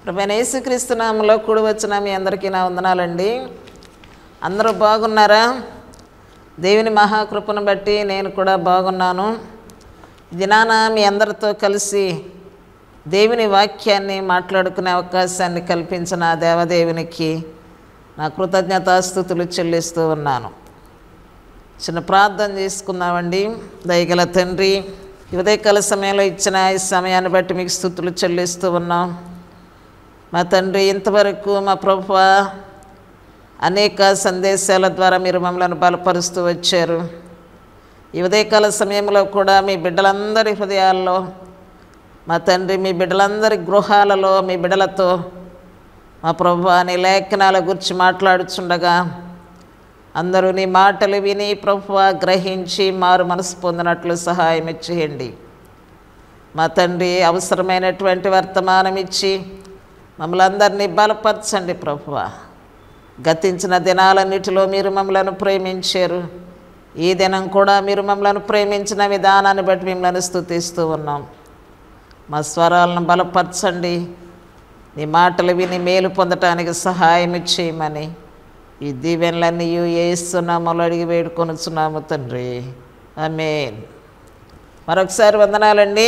ప్రభువైన యేసుక్రీస్తు నామంలో కూడి వచ్చిన మీ అందరికీ నా వందనాలండి అందరూ బాగున్నారా దేవుని మహాకృపను బట్టి నేను కూడా బాగున్నాను దినాన మీ అందరితో కలిసి దేవుని వాక్యాన్ని మాట్లాడుకునే అవకాశాన్ని కల్పించిన ఆ దేవదేవునికి నా కృతజ్ఞతాస్థుతులు చెల్లిస్తూ ఉన్నాను చిన్న ప్రార్థన చేసుకుందామండి దయగల తండ్రి ఈ ఉదయకాల సమయంలో ఇచ్చిన ఈ సమయాన్ని బట్టి మీకు స్థుతులు చెల్లిస్తూ ఉన్నాం మా తండ్రి ఇంతవరకు మా ప్రభు అనేక సందేశాల ద్వారా మీరు మమ్మల్ని బలపరుస్తూ వచ్చారు ఈ ఉదయకాల సమయంలో కూడా మీ బిడ్డలందరి హృదయాల్లో మా తండ్రి మీ బిడ్డలందరి గృహాలలో మీ బిడ్డలతో మా ప్రభు నీ లేఖనాల గురించి మాట్లాడుచుండగా అందరూ నీ మాటలు విని ప్రభు గ్రహించి మారు మనసు పొందినట్లు సహాయం ఇచ్చేయండి మా తండ్రి అవసరమైనటువంటి వర్తమానం ఇచ్చి మమ్మల్ని అందరినీ బలపరచండి ప్రభువ గతించిన దినాలన్నిటిలో మీరు మమ్మలను ప్రేమించారు ఈ దినం కూడా మీరు మమ్మలను ప్రేమించిన విధానాన్ని బట్టి మిమ్మల్ని స్తుతిస్తూ ఉన్నాం మా స్వరాలను బలపరచండి నీ మాటలు విని మేలు పొందటానికి సహాయం చేయమని ఈ దీవెనలన్నీ ఏస్తున్నామలు అడిగి వేడుకొనుచున్నాము తండ్రి ఆమేన్ మరొకసారి వందనాలండి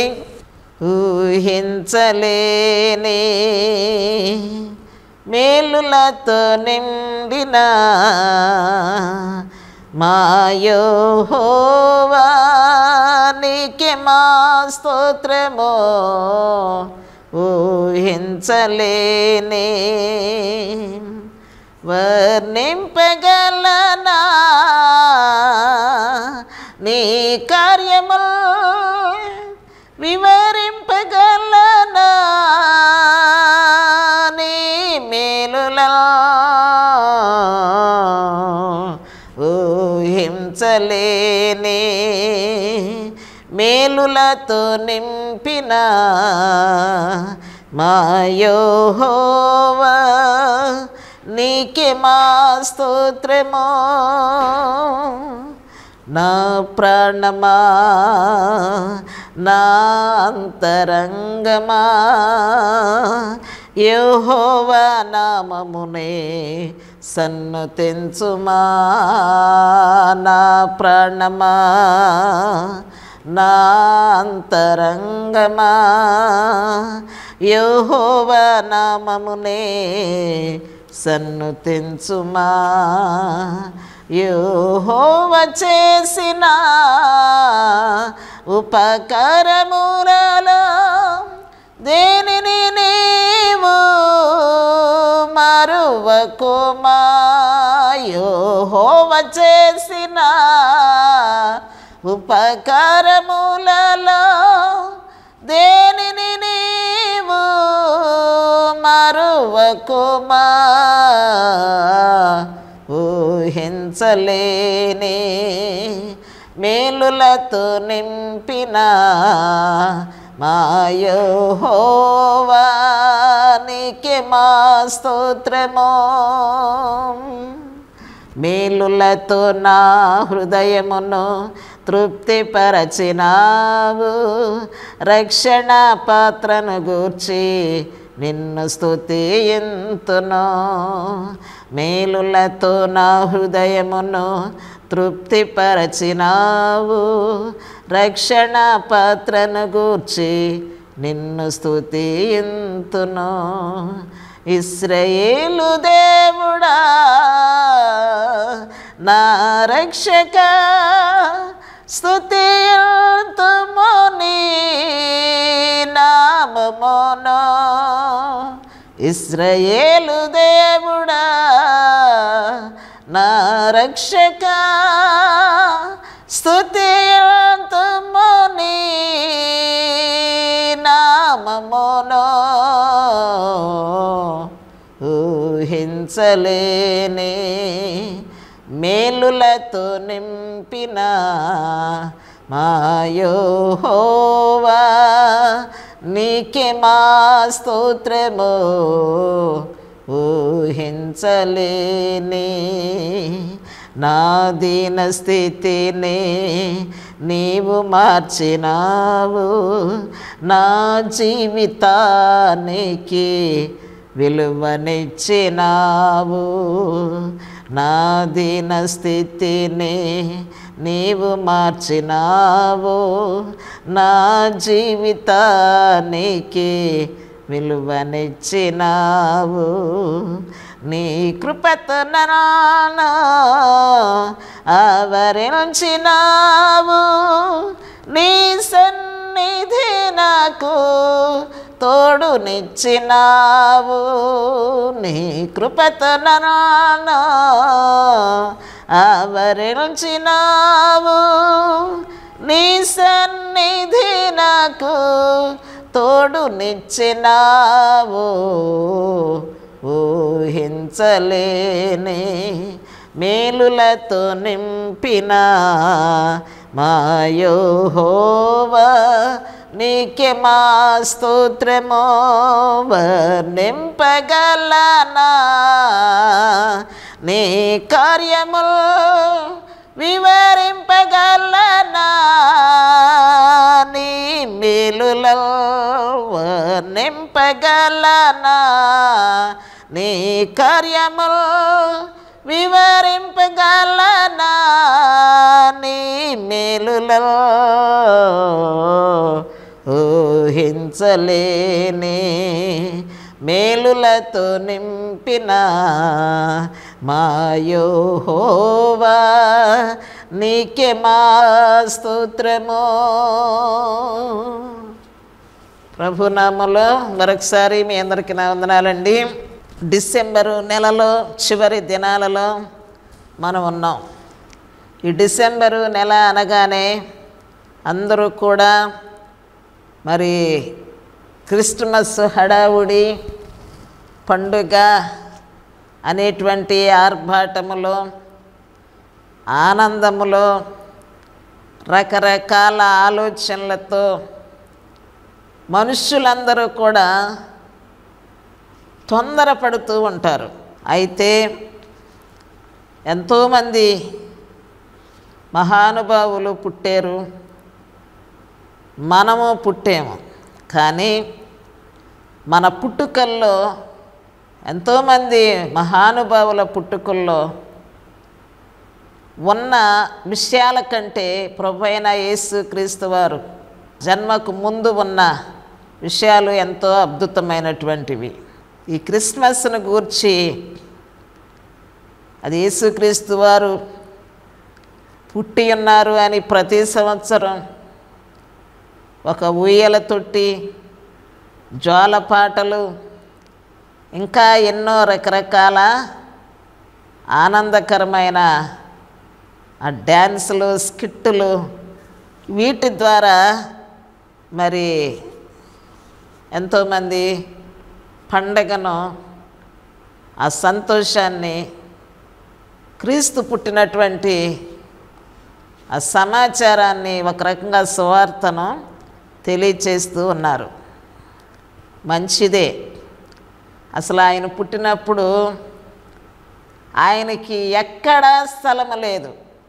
ఊహించలేని మేలులతో నిండిన మాయోహోవానికి మా స్తోత్రమో ఊహించలేని వర్ణింపగలనా నీ కార్యముల్ వివరింపగలనా నీ మేలులా ఊహించలేని మేలులతో నింపిన మాయోహోవా నీకే మా స్తోత్రమో నా ప్రాణమా నా అంతరంగమా యెహోవా నామమునే సన్నుతించుమా నా ప్రాణమా నా అంతరంగమా యెహోవా నామమునే సన్నుతించుమా యోహోవ చేసిన ఉపకరములలో దేనిని నీవు మరువకుమా యోహోవ చేసిన ఉపకరములలో దేనిని నీవు మరువకుమా ఊహించలేని మేలులతో నింపిన మాయోహోవానికి మా స్తోత్రమో మేలులతో నా హృదయమును తృప్తిపరచినావు రక్షణ పాత్రను గూర్చి నిన్ను స్తుతియంతును మేలులతో నా హృదయమును తృప్తిపరచినావు రక్షణ పాత్రను గూర్చి నిన్ను స్తుతియంతును ఇస్రయేలు దేవుడా నా రక్షక స్తుతియంతుముని నామమును ఇస్రయేలు దేవుడా నా రక్షక స్తుతియంతుముని నామమును ఊహించలేని మేలులతో నింపిన మాయోహోవా నీకే మా స్తోత్రమో ఊహించలేని నా దీన స్థితిని నీవు మార్చినావు నా జీవితానికి విలువనిచ్చినావు నా దీన స్థితిని నీవు మార్చినావు నా జీవితానికి విలువనిచ్చినావు నీ కృపతో నన్ను ఆవరించినావు నీ సన్నిధి నాకు తోడునిచ్చినావు నీ కృపతో నన్ను ఆవరించినావు నీ సన్నిధి నాకు తోడునిచ్చినావు ఊహించలేని మేలులతో నింపిన మాయోహోవా నీకే మా స్తోత్రమో నింపగలనా నీ కార్యములు వివరింపగలనా నీ మేలులో నింపగలనా నీ కార్యములు వివరింపగలనా నీ మేలులో ఊహించలేని మేలులతో నింపిన మాయోహోవా నీకే మా స్తోత్రమో ప్రభునామలో మరొకసారి మీ అందరికీ నా వందనాలండి డిసెంబరు నెలలో చివరి దినాలలో మనం ఉన్నాం ఈ డిసెంబరు నెల అనగానే అందరూ కూడా మరి క్రిస్టమస్ హడావుడి పండుగ అనేటువంటి ఆర్భాటములో ఆనందములో రకరకాల ఆలోచనలతో మనుష్యులందరూ కూడా తొందరపడుతూ ఉంటారు అయితే ఎంతోమంది మహానుభావులు పుట్టారు మనము పుట్టాము కానీ మన పుట్టుకల్లో ఎంతోమంది మహానుభావుల పుట్టుకల్లో ఉన్న విషయాల కంటే ప్రభు అయిన యేసు క్రీస్తు వారు జన్మకు ముందు ఉన్న విషయాలు ఎంతో అద్భుతమైనటువంటివి ఈ క్రిస్మస్ను గూర్చి అది యేసుక్రీస్తు వారు పుట్టి ఉన్నారు అని ప్రతి సంవత్సరం ఒక ఊయల తొట్టి జ్వాల పాటలు ఇంకా ఎన్నో రకరకాల ఆనందకరమైన ఆ డ్యాన్సులు స్కిట్టులు వీటి ద్వారా మరి ఎంతోమంది పండగను ఆ సంతోషాన్ని క్రీస్తు పుట్టినటువంటి ఆ సమాచారాన్ని ఒక రకంగా సువార్తను తెలియచేస్తూ ఉన్నారు మంచిదే అసలు ఆయన పుట్టినప్పుడు ఆయనకి ఎక్కడా స్థలము లేదు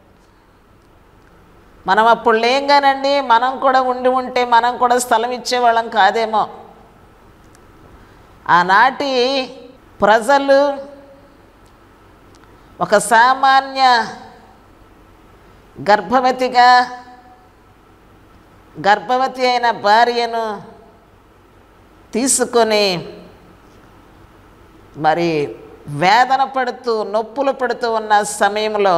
మనం అప్పుడు లేం కానండి మనం కూడా ఉండి ఉంటే మనం కూడా స్థలం ఇచ్చేవాళ్ళం కాదేమో ఆనాటి ప్రజలు ఒక సామాన్య గర్భవతిగా గర్భవతి అయిన భార్యను తీసుకొని మరి వేదన పడుతూ నొప్పులు పడుతూ ఉన్న సమయంలో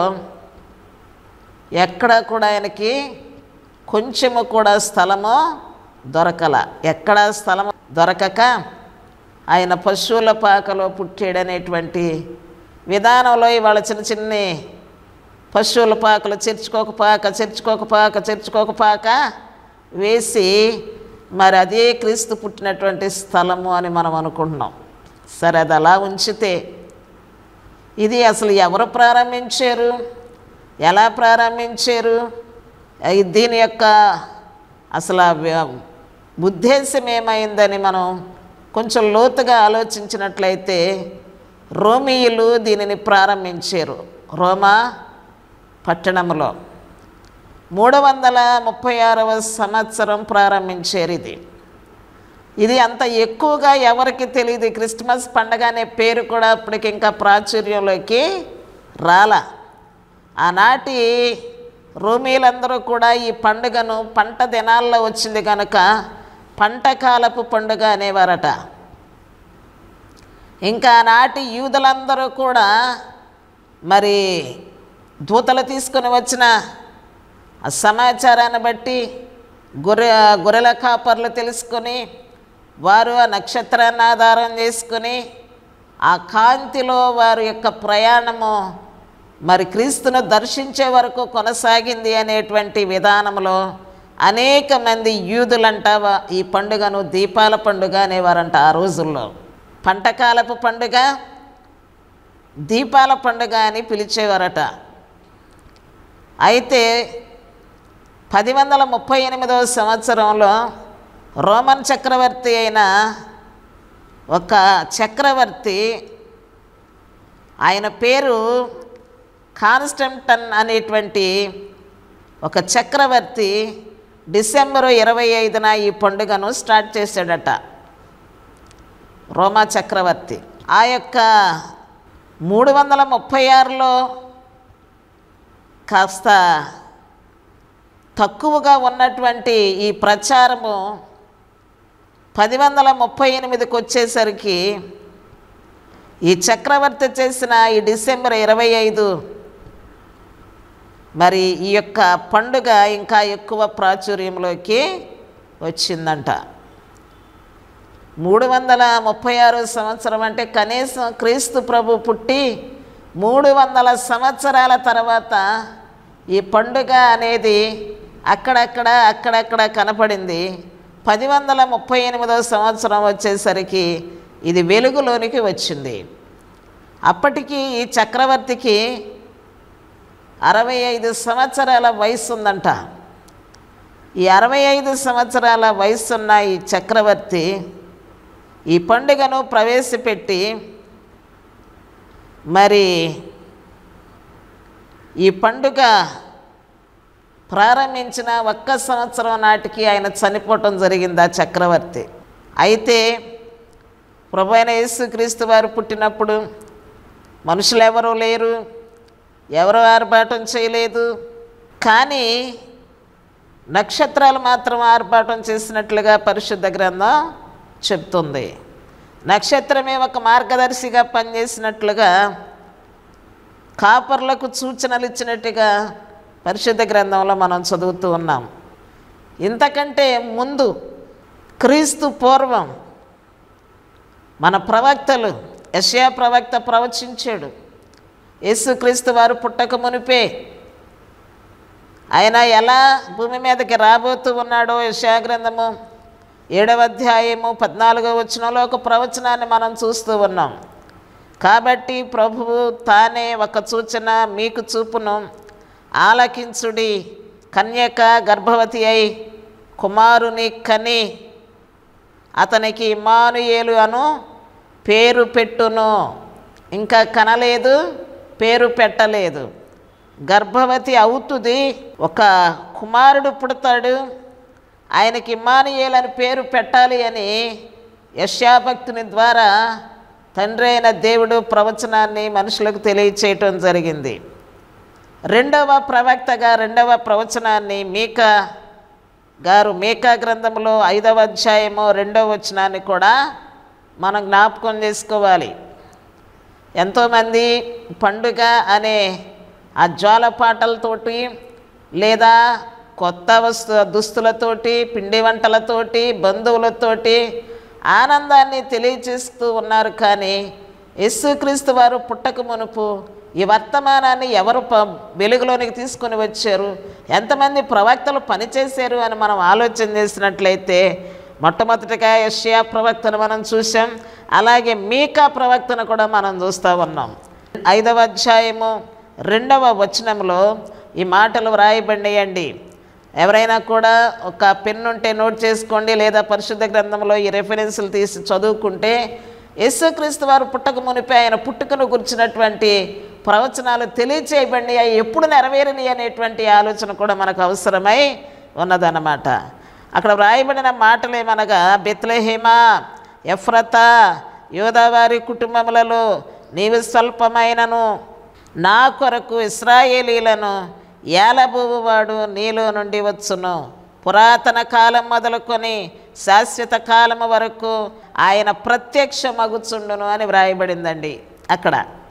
ఎక్కడ కూడా ఆయనకి కొంచెము కూడా స్థలము దొరకల ఎక్కడ స్థలము దొరకక ఆయన పశువుల పాకలో పుట్టాడనేటువంటి విధానంలో ఇవాళ చిన్న చిన్ని పశువుల పాకలు చేర్చుకోక పాక చేర్చుకోక పాక చేర్చుకోక పాక వేసి మరి అదే క్రీస్తు పుట్టినటువంటి స్థలము అని మనం అనుకుంటున్నాం సరే అది అలా ఉంచితే ఇది అసలు ఎవరు ప్రారంభించారు ఎలా ప్రారంభించారు ఈ దీని యొక్క అసలు ఆ వ్య- ఉద్దేశం ఏమైందని మనం కొంచెం లోతుగా ఆలోచించినట్లయితే రోమియులు దీనిని ప్రారంభించారు రోమా పట్టణంలో మూడు వందల ముప్పై ఆరవ సంవత్సరం ప్రారంభించారు ఇది ఇది అంత ఎక్కువగా ఎవరికి తెలియదు ఈ క్రిస్మస్ పండగ అనే పేరు కూడా అప్పటికి ఇంకా ప్రాచుర్యంలోకి రాలా ఆనాటి రోమీలందరూ కూడా ఈ పండుగను పంట దినాల్లో వచ్చింది కనుక పంట కాలపు పండుగ అనేవారట ఇంకా ఆనాటి యూదులందరూ కూడా మరి దూతలు తీసుకొని వచ్చిన ఆ సమాచారాన్ని బట్టి గొర్రె గొర్రెల కాపర్లు తెలుసుకొని వారు ఆ నక్షత్రాన్ని ఆధారం చేసుకుని ఆ కాంతిలో వారి యొక్క ప్రయాణము మరి క్రీస్తును దర్శించే వరకు కొనసాగింది అనేటువంటి విధానంలో అనేక మంది యూదులంట వా- ఈ పండుగను దీపాల పండుగ అనేవారంట ఆ రోజుల్లో పంటకాలపు పండుగ దీపాల పండుగ అని పిలిచేవారట అయితే పది వందల ముప్పై ఎనిమిదవ సంవత్సరంలో రోమన్ చక్రవర్తి అయిన ఒక చక్రవర్తి ఆయన పేరు కాన్స్టంటన్ అనేటువంటి ఒక చక్రవర్తి డిసెంబరు ఇరవై ఐదున ఈ పండుగను స్టార్ట్ చేశాడట రోమా చక్రవర్తి ఆ యొక్క మూడు వందల ముప్పై ఆరులో కాస్త తక్కువగా ఉన్నటువంటి ఈ ప్రచారము పది వందల ముప్పై ఎనిమిదికి వచ్చేసరికి ఈ చక్రవర్తి చేసిన ఈ డిసెంబర్ ఇరవై ఐదు మరి ఈ యొక్క పండుగ ఇంకా ఎక్కువ ప్రాచుర్యంలోకి వచ్చిందంట మూడు వందల ముప్పై ఆరు సంవత్సరం అంటే కనీసం క్రీస్తు ప్రభు పుట్టి మూడు వందల సంవత్సరాల తర్వాత ఈ పండుగ అనేది అక్కడక్కడ అక్కడక్కడ కనపడింది పది వందల ముప్పై ఎనిమిదవ సంవత్సరం వచ్చేసరికి ఇది వెలుగులోనికి వచ్చింది అప్పటికి ఈ చక్రవర్తికి అరవై ఐదు సంవత్సరాల వయసు ఉందంట ఈ అరవై ఐదు సంవత్సరాల వయసున్న ఈ చక్రవర్తి ఈ పండుగను ప్రవేశపెట్టి మరి ఈ పండుగ ప్రారంభించిన ఒక్క సంవత్సరం నాటికి ఆయన చనిపోవటం జరిగింది ఆ చక్రవర్తి అయితే ప్రభు అయిన యేసుక్రీస్తు వారు పుట్టినప్పుడు మనుషులు ఎవరూ లేరు ఎవరు ఆర్భాటం చేయలేదు కానీ నక్షత్రాలు మాత్రం ఆర్భాటం చేసినట్లుగా పరిశుద్ధ గ్రంథం చెప్తుంది నక్షత్రమే ఒక మార్గదర్శిగా పనిచేసినట్లుగా కాపర్లకు సూచనలు ఇచ్చినట్టుగా పరిశుద్ధ గ్రంథంలో మనం చదువుతూ ఉన్నాం ఇంతకంటే ముందు క్రీస్తు పూర్వం మన ప్రవక్తలు యషయా ప్రవక్త ప్రవచించాడు యేసుక్రీస్తు వారు పుట్టక మునిపే ఆయన ఎలా భూమి మీదకి రాబోతూ ఉన్నాడో యెషయా గ్రంథము ఏడవ అధ్యాయము పద్నాలుగో వచనంలో ఒక ప్రవచనాన్ని మనం చూస్తూ ఉన్నాం కాబట్టి ప్రభువు తానే ఒక సూచన మీకు చూపును ఆలకించుడి కన్యక గర్భవతి అయి కుమారుని కని అతనికి ఇమానుయేలు అను పేరు పెట్టును ఇంకా కనలేదు పేరు పెట్టలేదు గర్భవతి అవుతుంది ఒక కుమారుడు పుడతాడు ఆయనకి ఇమానుయేలు అని పేరు పెట్టాలి అని యశాభక్తుని ద్వారా తండ్రి అయిన దేవుడు ప్రవచనాన్ని మనుషులకు తెలియచేయటం జరిగింది రెండవ ప్రవక్తగా రెండవ ప్రవచనాన్ని మీకా గారు మీకా గ్రంథంలో ఐదవ అధ్యాయము రెండవ వచనాన్ని కూడా మనం జ్ఞాపకం చేసుకోవాలి ఎంతోమంది పండుగ అనే ఆ జ్వాల పాటలతోటి లేదా కొత్త వస్తు దుస్తులతోటి పిండి వంటలతోటి బంధువులతోటి ఆనందాన్ని తెలియచేస్తూ ఉన్నారు కానీ యేసుక్రీస్తు వారు పుట్టక మునుపు ఈ వర్తమానాన్ని ఎవరు ప వెలుగులోనికి తీసుకొని వచ్చారు ఎంతమంది ప్రవక్తలు పనిచేశారు అని మనం ఆలోచన చేసినట్లయితే మొట్టమొదటిగా యష్యా ప్రవక్తను మనం చూసాం అలాగే మీకా ప్రవక్తను కూడా మనం చూస్తూ ఉన్నాం ఐదవ అధ్యాయము రెండవ వచనంలో ఈ మాటలు వ్రాయబడియండి ఎవరైనా కూడా ఒక పెన్ను ఉంటే నోట్ చేసుకోండి లేదా పరిశుద్ధ గ్రంథంలో ఈ రెఫరెన్సులు తీసి చదువుకుంటే యేసుక్రీస్తు వారు పుట్టక మునిపే ఆయన పుట్టుకను గురించినటువంటి ప్రవచనాలు తెలియచేయబడి అవి ఎప్పుడు నెరవేరని అనేటువంటి ఆలోచన కూడా మనకు అవసరమై ఉన్నదన్నమాట అక్కడ వ్రాయబడిన మాటలు ఏమనగా బెత్లహేమ ఎఫ్రత యోదావారి కుటుంబములలో నీవు స్వల్పమైనను నా కొరకు ఇస్రాయేలీలను ఏలబోవువాడు నీలో నుండి వచ్చును పురాతన కాలం మొదలుకొని శాశ్వత కాలము వరకు ఆయన ప్రత్యక్ష మగుచుండును అని వ్రాయబడిందండి అక్కడ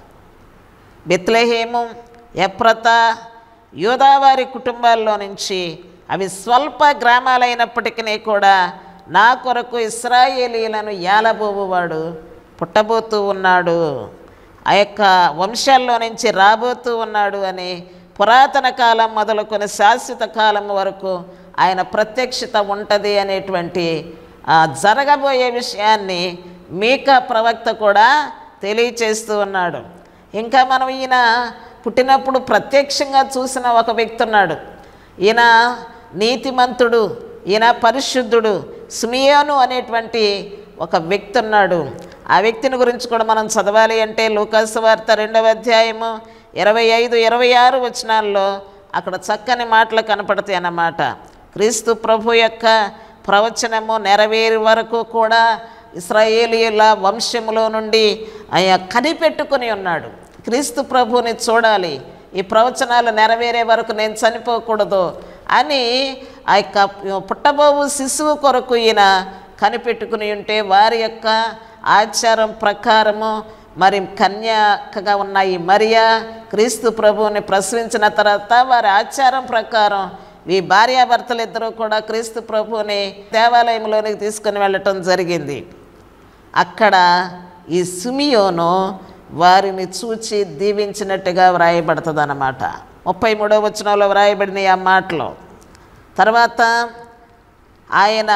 బెత్లహేము ఎప్రత యోదావారి కుటుంబాల్లో నుంచి అవి స్వల్ప గ్రామాలైనప్పటికీ కూడా నా కొరకు ఇస్రాయేలీలను ఏలబోవువాడు పుట్టబోతూ ఉన్నాడు ఆ యొక్క వంశాల్లో నుంచి రాబోతూ ఉన్నాడు అని పురాతన కాలం మొదలుకొని శాశ్వత కాలం వరకు ఆయన ప్రత్యక్షత ఉంటుంది అనేటువంటి ఆ, జరగబోయే విషయాన్ని మీకా ప్రవక్త కూడా తెలియచేస్తూ ఉన్నాడు ఇంకా మనం ఈయన పుట్టినప్పుడు ప్రత్యక్షంగా చూసిన ఒక వ్యక్తి ఉన్నాడు ఈయన నీతిమంతుడు ఈయన పరిశుద్ధుడు సుమియోను అనేటువంటి ఒక వ్యక్తి ఉన్నాడు ఆ వ్యక్తిని గురించి కూడా మనం చదవాలి అంటే లూకాసు వార్త రెండవ అధ్యాయము ఇరవై ఐదు ఇరవై ఆరు వచనాల్లో అక్కడ చక్కని మాటలు కనపడతాయి అన్నమాట క్రీస్తు ప్రభు యొక్క ప్రవచనము నెరవేరు వరకు కూడా ఇస్రాయేలీల వంశములో నుండి ఆయన కనిపెట్టుకుని ఉన్నాడు క్రీస్తు ప్రభుని చూడాలి ఈ ప్రవచనాలు నెరవేరే వరకు నేను చనిపోకూడదు అని ఆ యొక్క పుట్టబోవు శిశువు కొరకు ఈయన కనిపెట్టుకుని ఉంటే వారి యొక్క ఆచారం ప్రకారము మరి కన్యాకగా ఉన్న ఈ మరియా క్రీస్తు ప్రభువుని ప్రసవించిన తర్వాత వారి ఆచారం ప్రకారం ఈ భార్యాభర్తలు ఇద్దరూ కూడా క్రీస్తు ప్రభువుని దేవాలయంలోనికి తీసుకుని వెళ్ళటం జరిగింది అక్కడ ఈ సుమియోను వారిని చూచి దీవించినట్టుగా వ్రాయబడుతుంది అన్నమాట ముప్పై మూడవ వచనంలో వ్రాయబడిన ఆ మాటలు తర్వాత ఆయన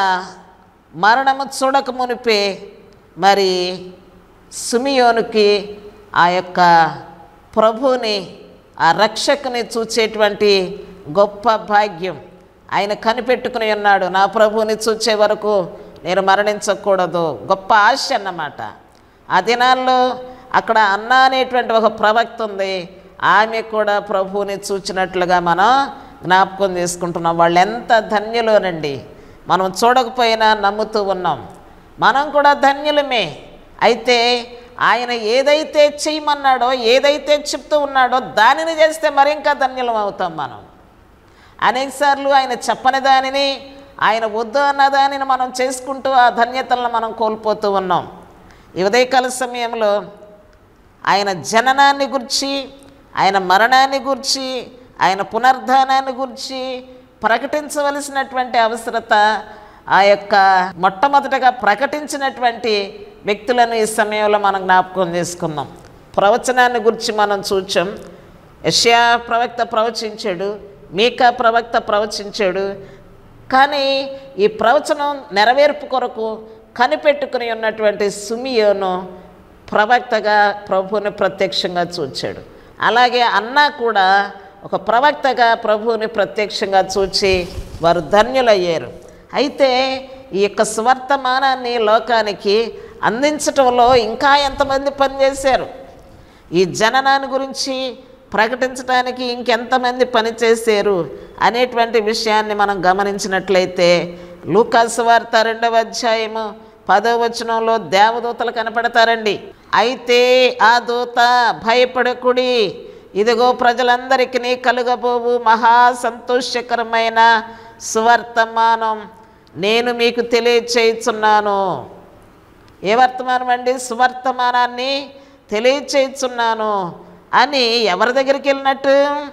మరణము చూడక మునిపే మరి సుమియోనుకి ఆ యొక్క ప్రభుని ఆ రక్షకుని చూచేటువంటి గొప్ప భాగ్యం ఆయన కనిపెట్టుకుని ఉన్నాడు నా ప్రభువుని చూచే వరకు నేను మరణించకూడదు గొప్ప ఆశ అన్నమాట ఆ దినాల్లో అక్కడ అన్న అనేటువంటి ఒక ప్రవక్త ఉంది ఆమె కూడా ప్రభువుని చూచినట్లుగా మనం జ్ఞాపకం చేసుకుంటున్నాం వాళ్ళు ఎంత ధన్యులోనండి మనం చూడకపోయినా నమ్ముతూ ఉన్నాం మనం కూడా ధన్యులమే అయితే ఆయన ఏదైతే చేయమన్నాడో ఏదైతే చెప్తూ ఉన్నాడో దానిని చేస్తే మరి ఇంకా ధన్యులం అవుతాం మనం అనేకసార్లు ఆయన చెప్పని దానిని ఆయన వద్దు అన్న దానిని మనం చేసుకుంటూ ఆ ధన్యతలను మనం కోల్పోతూ ఉన్నాం ఈ ఉదయకాల సమయంలో ఆయన జననాన్ని గురించి ఆయన మరణాన్ని గురించి ఆయన పునర్ధానాన్ని గురించి ప్రకటించవలసినటువంటి అవసరత ఆ యొక్క మొట్టమొదటగా ప్రకటించినటువంటి వ్యక్తులను ఈ సమయంలో మనం జ్ఞాపకం చేసుకుందాం ప్రవచనాన్ని గురించి మనం చూచాం యష్యా ప్రవక్త ప్రవచించాడు మీకా ప్రవక్త ప్రవచించాడు కానీ ఈ ప్రవచనం నెరవేర్పు కొరకు కనిపెట్టుకుని ఉన్నటువంటి సుమియోను ప్రవక్తగా ప్రభువుని ప్రత్యక్షంగా చూచాడు అలాగే అన్న కూడా ఒక ప్రవక్తగా ప్రభువుని ప్రత్యక్షంగా చూచి వారు ధన్యులయ్యారు అయితే ఈ యొక్క స్వర్తమానాన్ని లోకానికి అందించటంలో ఇంకా ఎంతమంది పనిచేశారు ఈ జననాన్ని గురించి ప్రకటించడానికి ఇంకెంతమంది పనిచేశారు అనేటువంటి విషయాన్ని మనం గమనించినట్లయితే లూకాసు వార్త రెండవ అధ్యాయము పదో వచనంలో దేవదూతలు కనపడతారండి అయితే ఆ దూత భయపడకుడి ఇదిగో ప్రజలందరికీ కలుగబోవు మహా సంతోషకరమైన సువర్తమానం నేను మీకు తెలియచేయుచున్నాను ఏ వర్తమానం అండి సువర్తమానాన్ని తెలియచేయుచున్నాను అని ఎవరి దగ్గరికి వెళ్ళినట్టు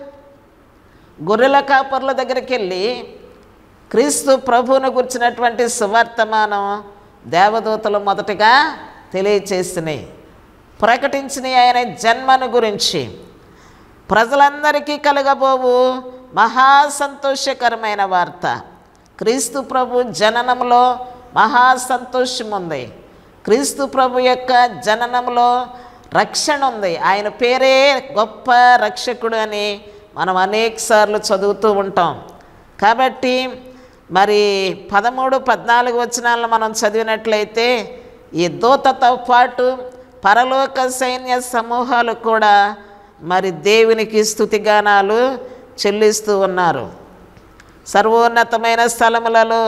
గొర్రెల కాపర్ల దగ్గరికి వెళ్ళి క్రీస్తు ప్రభువును గుర్చినటువంటి సువర్తమానం దేవదూతలు మొదటగా తెలియచేసినాయి ప్రకటించినాయి ఆయన జన్మను గురించి ప్రజలందరికీ కలగబోవు మహా సంతోషకరమైన వార్త క్రీస్తు ప్రభు జననంలో మహా సంతోషం ఉంది క్రీస్తు ప్రభు యొక్క జననంలో రక్షణ ఉంది ఆయన పేరే గొప్ప రక్షకుడు అని మనం అనేకసార్లు చదువుతూ ఉంటాం కాబట్టి మరి పదమూడు పద్నాలుగు వచనాలను మనం చదివినట్లయితే ఈ దూతతో పాటు పరలోక సైన్య సమూహాలు కూడా మరి దేవునికి స్థుతిగానాలు చెల్లిస్తూ ఉన్నారు సర్వోన్నతమైన స్థలములలో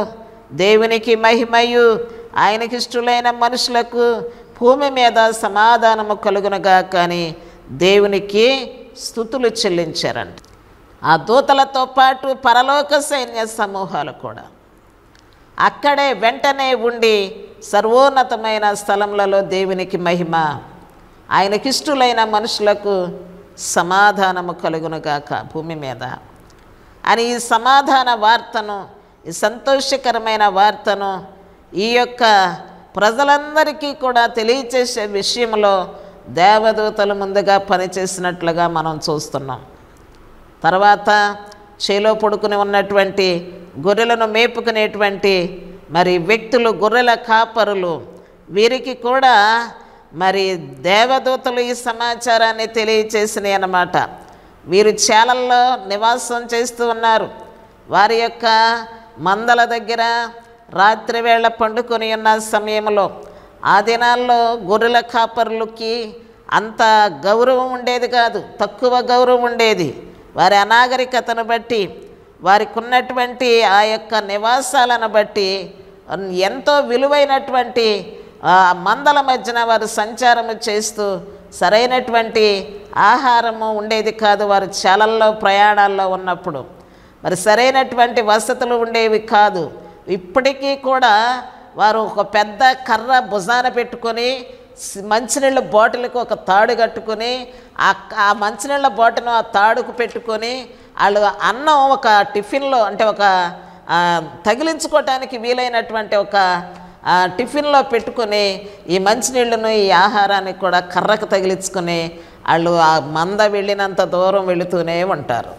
దేవునికి మహిమయు ఆయనకిష్టులైన మనుషులకు భూమి మీద సమాధానము కలుగునగా కానీ దేవునికి స్థుతులు చెల్లించారంట ఆ దూతలతో పాటు పరలోక సైన్య సమూహాలు కూడా అక్కడే వెంటనే ఉండి సర్వోన్నతమైన స్థలములలో దేవునికి మహిమ ఆయనకిష్టులైన మనుషులకు సమాధానము కలుగునుగాక భూమి మీద అని ఈ సమాధాన వార్తను ఈ సంతోషకరమైన వార్తను ఈ యొక్క ప్రజలందరికీ కూడా తెలియచేసే విషయంలో దేవదూతలు ముందుగా పనిచేసినట్లుగా మనం చూస్తున్నాం తర్వాత చేలో పడుకుని ఉన్నటువంటి గొర్రెలను మేపుకునేటువంటి మరి వ్యక్తులు గొర్రెల కాపరులు వీరికి కూడా మరి దేవదూతలు ఈ సమాచారాన్ని తెలియచేసినాయి అన్నమాట వీరు చేలల్లో నివాసం చేస్తూ ఉన్నారు వారి యొక్క మందల దగ్గర రాత్రి వేళ పండుకొని ఉన్న సమయంలో ఆ దినాల్లో గొర్రెల కాపరులకి అంత గౌరవం ఉండేది కాదు తక్కువ గౌరవం ఉండేది వారి అనాగరికతను బట్టి వారికి ఉన్నటువంటి ఆ యొక్క నివాసాలను బట్టి ఎంతో విలువైనటువంటి ఆ మందల మధ్యన వారు సంచారము చేస్తూ సరైనటువంటి ఆహారము ఉండేది కాదు వారు చాలల్లో ప్రయాణాల్లో ఉన్నప్పుడు మరి సరైనటువంటి వసతులు ఉండేవి కాదు ఇప్పటికీ కూడా వారు ఒక పెద్ద కర్ర భుజాన పెట్టుకొని స్- మంచినీళ్ళ బాటిల్కి ఒక తాడు కట్టుకొని ఆ ఆ మంచినీళ్ళ బాటిల్ను ఆ తాడుకు పెట్టుకొని వాళ్ళు అన్నం ఒక టిఫిన్లో అంటే ఒక ఆ, తగిలించుకోవటానికి వీలైనటువంటి ఒక ఆ, టిఫిన్లో పెట్టుకొని ఈ మంచినీళ్ళను ఈ ఆహారాన్ని కూడా కర్రకు తగిలించుకొని వాళ్ళు ఆ మంద వెళ్ళినంత దూరం వెళుతూనే ఉంటారు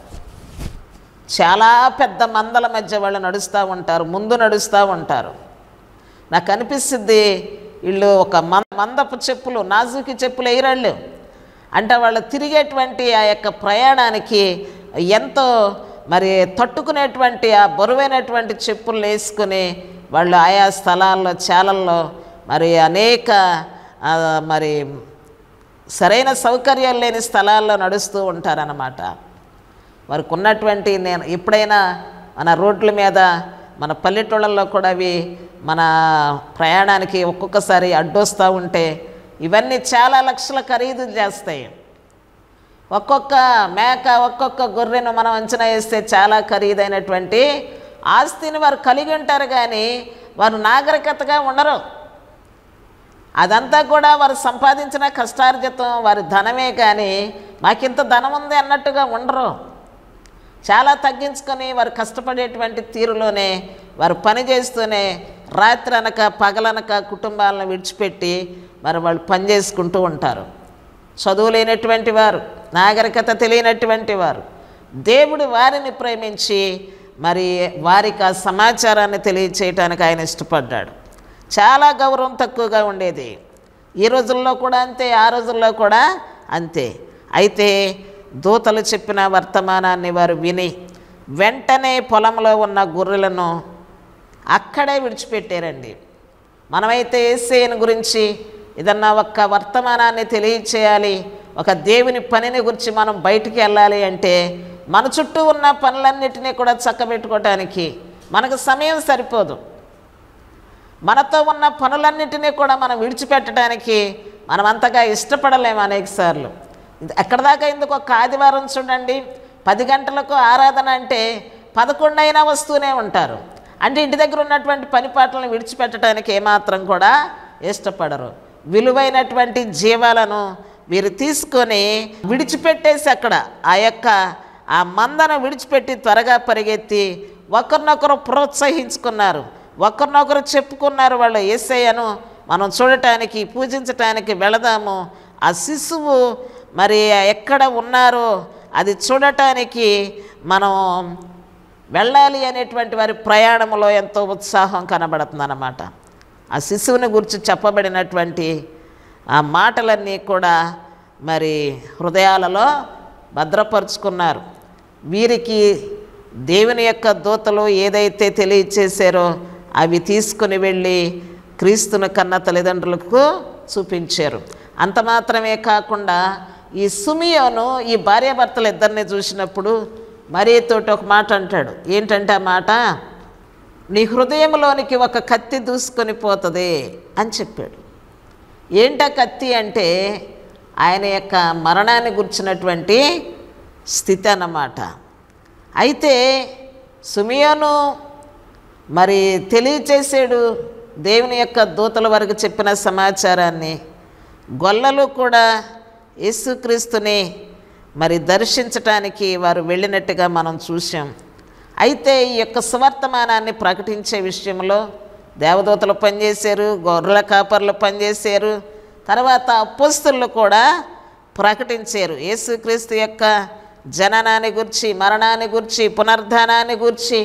చాలా పెద్ద మందల మధ్య వాళ్ళు నడుస్తూ ఉంటారు ముందు నడుస్తూ ఉంటారు నాకు అనిపిస్తుంది వీళ్ళు ఒక మం మందపు చెప్పులు నాజుకి చెప్పులు వేయరాళ్ళు అంటే వాళ్ళు తిరిగేటువంటి ఆ యొక్క ప్రయాణానికి ఎంతో మరి తట్టుకునేటువంటి ఆ బరువైనటువంటి చెప్పులు వేసుకుని వాళ్ళు ఆయా స్థలాల్లో చాలల్లో మరి అనేక ఆ, మరి సరైన సౌకర్యాలు లేని స్థలాల్లో నడుస్తూ ఉంటారన్నమాట వారికి ఉన్నటువంటి నేను ఎప్పుడైనా మన రోడ్ల మీద మన పల్లెటూళ్ళల్లో కూడా అవి మన ప్రయాణానికి ఒక్కొక్కసారి అడ్డొస్తూ ఉంటే ఇవన్నీ చాలా లక్షల ఖరీదు చేస్తాయి ఒక్కొక్క మేక ఒక్కొక్క గొర్రెను మనం అంచనా వేస్తే చాలా ఖరీదైనటువంటి ఆస్తిని వారు కలిగి ఉంటారు కానీ వారు నాగరికతగా ఉండరు అదంతా కూడా వారు సంపాదించిన కష్టార్జితం వారి ధనమే కానీ మాకింత ధనం ఉంది అన్నట్టుగా ఉండరు చాలా తగ్గించుకొని వారు కష్టపడేటువంటి తీరులోనే వారు పని చేస్తూనే రాత్రి అనక పగలనక కుటుంబాలను విడిచిపెట్టి మరి వాళ్ళు పని చేసుకుంటూ ఉంటారు చదువు లేనటువంటి వారు నాగరికత తెలియనటువంటి వారు దేవుడు వారిని ప్రేమించి మరి వారికి ఆ సమాచారాన్ని తెలియచేయటానికి ఆయన ఇష్టపడ్డాడు చాలా గౌరవం తక్కువగా ఉండేది ఈ రోజుల్లో కూడా అంతే ఆ రోజుల్లో కూడా అంతే అయితే దూతలు చెప్పిన వర్తమానాన్ని వారు విని వెంటనే పొలంలో ఉన్న గొర్రెలను అక్కడే విడిచిపెట్టారండి మనమైతే ఏసేయని గురించి ఏదన్నా ఒక్క వర్తమానాన్ని తెలియచేయాలి ఒక దేవుని పనిని గురించి మనం బయటికి వెళ్ళాలి అంటే మన చుట్టూ ఉన్న పనులన్నిటినీ కూడా చక్కబెట్టుకోవటానికి మనకు సమయం సరిపోదు మనతో ఉన్న పనులన్నిటినీ కూడా మనం విడిచిపెట్టడానికి మనం అంతగా ఇష్టపడలేము అనేక సార్లు ఎక్కడ దాకా ఎందుకు ఒక ఆదివారం చూడండి పది గంటలకు ఆరాధన అంటే పదకొండు అయినా వస్తూనే ఉంటారు అంటే ఇంటి దగ్గర ఉన్నటువంటి పని పాటలను విడిచిపెట్టడానికి ఏమాత్రం కూడా ఇష్టపడరు విలువైనటువంటి జీవాలను వీరు తీసుకొని విడిచిపెట్టేసి అక్కడ ఆ యొక్క ఆ మందను విడిచిపెట్టి త్వరగా పరిగెత్తి ఒకరినొకరు ప్రోత్సహించుకున్నారు ఒకరినొకరు చెప్పుకున్నారు వాళ్ళు ఏసయ్యను మనం చూడటానికి పూజించటానికి వెళదాము ఆ శిశువు మరి ఎక్కడ ఉన్నారో అది చూడటానికి మనం వెళ్ళాలి అనేటువంటి వారి ప్రయాణంలో ఎంతో ఉత్సాహం కనబడుతుందన్నమాట ఆ శిశువుని గురించి చెప్పబడినటువంటి ఆ మాటలన్నీ కూడా మరి హృదయాలలో భద్రపరుచుకున్నారు వీరికి దేవుని యొక్క దూతలు ఏదైతే తెలియచేశారో అవి తీసుకుని వెళ్ళి క్రీస్తుని కన్న తల్లిదండ్రులకు చూపించారు అంత మాత్రమే కాకుండా ఈ సుమియోను ఈ భార్యాభర్తలు ఇద్దరిని చూసినప్పుడు మరియతోటి ఒక మాట అంటాడు ఏంటంటే ఆ మాట నీ హృదయంలోనికి ఒక కత్తి దూసుకొని పోతుంది అని చెప్పాడు ఏంటా కత్తి అంటే ఆయన యొక్క మరణాన్ని గుర్చినటువంటి స్థితి అన్నమాట అయితే సుమియోను మరి తెలియచేసాడు దేవుని యొక్క దూతల వరకు చెప్పిన సమాచారాన్ని గొల్లలు కూడా యేసుక్రీస్తుని మరి దర్శించటానికి వారు వెళ్ళినట్టుగా మనం చూసాం అయితే ఈ యొక్క సువర్తమానాన్ని ప్రకటించే విషయంలో దేవదూతలు పనిచేశారు గొర్రెల కాపర్లు పనిచేశారు తర్వాత అపోస్తులు కూడా ప్రకటించారు యేసుక్రీస్తు యొక్క జననాన్ని గురించి మరణాన్ని గురించి పునర్ధానాన్ని గురించి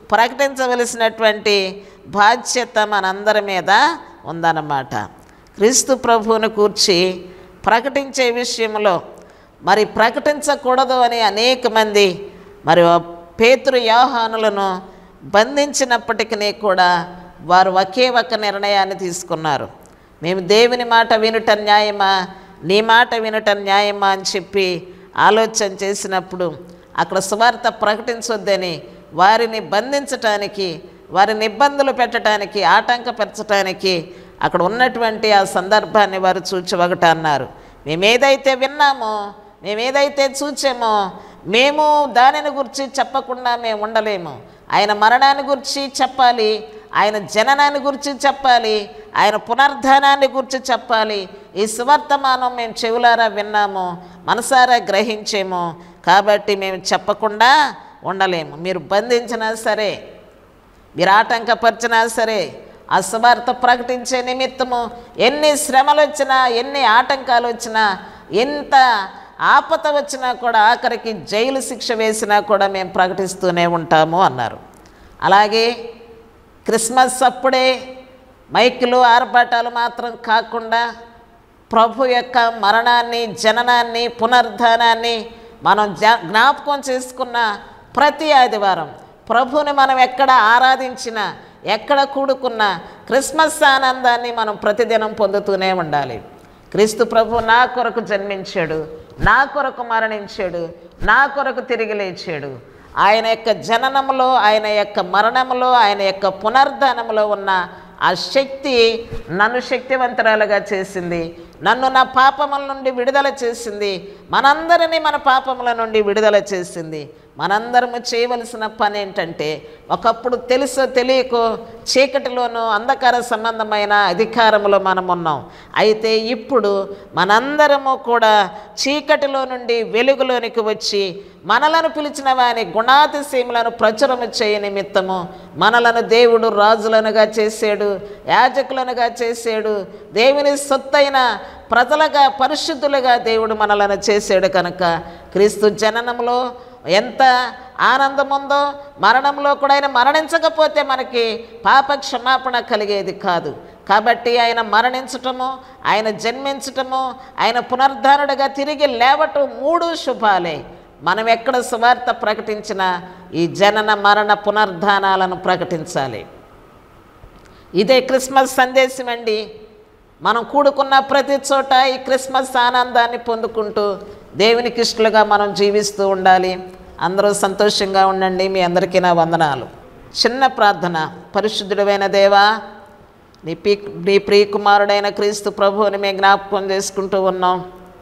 ప్రకటించవలసినటువంటి బాధ్యత మనందరి మీద ఉందన్నమాట క్రీస్తు ప్రభువుని కూర్చి ప్రకటించే విషయంలో మరి ప్రకటించకూడదు అని అనేక మంది మరి పేతురు యోహానులను బంధించినప్పటికీ కూడా వారు ఒకే ఒక నిర్ణయాన్ని తీసుకున్నారు మేము దేవుని మాట వినుట న్యాయమా నీ మాట వినుట న్యాయమా అని చెప్పి ఆలోచన చేసినప్పుడు అక్కడ సువార్త ప్రకటించొద్దని వారిని బంధించటానికి వారిని ఇబ్బందులు పెట్టడానికి ఆటంకపరచటానికి అక్కడ ఉన్నటువంటి ఆ సందర్భాన్ని వారు చూచి ఒకటి అన్నారు మేమేదైతే విన్నామో మేమేదైతే చూచామో మేము దానిని గురించి చెప్పకుండా మేము ఉండలేము ఆయన మరణాన్ని గురించి చెప్పాలి ఆయన జననాన్ని గురించి చెప్పాలి ఆయన పునర్ధానాన్ని గురించి చెప్పాలి ఈ సువర్తమానం మేము చెవులారా విన్నాము మనసారా గ్రహించేము కాబట్టి మేము చెప్పకుండా ఉండలేము మీరు బంధించినా సరే మీరు ఆటంకపరిచినా సరే ఆ సువార్త ప్రకటించే నిమిత్తము ఎన్ని శ్రమలు వచ్చినా ఎన్ని ఆటంకాలు వచ్చినా ఎంత ఆపత వచ్చినా కూడా ఆఖరికి జైలు శిక్ష వేసినా కూడా మేము ప్రకటిస్తూనే ఉంటాము అన్నారు అలాగే క్రిస్మస్ అప్పుడే మైకులు ఆర్భాటాలు మాత్రం కాకుండా ప్రభు యొక్క మరణాన్ని జననాన్ని పునర్ధానాన్ని మనం జ జ్ఞాపకం చేసుకున్న ప్రతి ఆదివారం ప్రభుని మనం ఎక్కడ ఆరాధించినా ఎక్కడ కూడుకున్నా క్రిస్మస్ ఆనందాన్ని మనం ప్రతిదినం పొందుతూనే ఉండాలి క్రీస్తు ప్రభు నా కొరకు జన్మించాడు నా కొరకు మరణించాడు నా కొరకు తిరిగి లేచాడు ఆయన యొక్క జననములో ఆయన యొక్క మరణములో ఆయన యొక్క పునర్ధానములో ఉన్న ఆ శక్తి నన్ను శక్తివంతురాలుగా చేసింది నన్ను నా పాపముల నుండి విడుదల చేసింది మనందరినీ మన పాపముల నుండి విడుదల చేసింది మనందరము చేయవలసిన పని ఏంటంటే ఒకప్పుడు తెలుసో తెలియకో చీకటిలోనూ అంధకార సంబంధమైన అధికారంలో మనం ఉన్నాం అయితే ఇప్పుడు మనందరము కూడా చీకటిలో నుండి వెలుగులోనికి వచ్చి మనలను పిలిచిన వాని గుణాతిశీములను ప్రచురము చేయ నిమిత్తము మనలను దేవుడు రాజులనుగా చేశాడు యాజకులనుగా చేశాడు దేవుని సొత్తైన ప్రజలుగా పరిశుద్ధులుగా దేవుడు మనలను చేశాడు కనుక క్రీస్తు జననంలో ఎంత ఆనందం ఉందో మరణంలో కూడా ఆయన మరణించకపోతే మనకి పాప క్షమాపణ కలిగేది కాదు కాబట్టి ఆయన మరణించటము ఆయన జన్మించటము ఆయన పునర్ధారుడుగా తిరిగి లేవటం మూడు శుభాలే మనం ఎక్కడ సువార్త ప్రకటించినా ఈ జనన మరణ పునర్ధానాలను ప్రకటించాలి ఇదే క్రిస్మస్ సందేశం అండి మనం కూడుకున్న ప్రతి చోట ఈ క్రిస్మస్ ఆనందాన్ని పొందుకుంటూ దేవునికి ఇష్టలుగా మనం జీవిస్తూ ఉండాలి అందరూ సంతోషంగా ఉండండి మీ అందరికీ నా వందనాలు చిన్న ప్రార్థన పరిశుద్ధుడైన దేవా నీ పీ నీ ప్రియకుమారుడైన క్రీస్తు ప్రభువుని మేము జ్ఞాపకం చేసుకుంటూ ఉన్నాం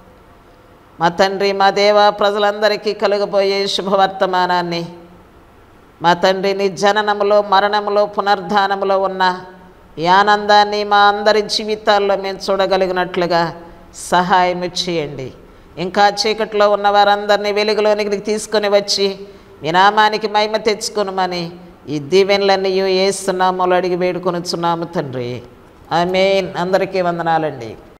మా తండ్రి మా దేవ ప్రజలందరికీ కలుగబోయే శుభవర్తమానాన్ని మా తండ్రి నీ జననములో మరణములో పునర్ధానములో ఉన్న ఈ ఆనందాన్ని మా అందరి జీవితాల్లో మేము చూడగలిగినట్లుగా సహాయం చేయండి ఇంకా చీకట్లో ఉన్న వారందరినీ వెలుగులోనికి తీసుకొని వచ్చి మీ నామానికి మహిమ తెచ్చుకొనమని ఈ దీవెనలన్నీ ఏస్తున్నామో అడిగి వేడుకొనుచున్నాము తండ్రి ఆమె అందరికీ వందనాలండి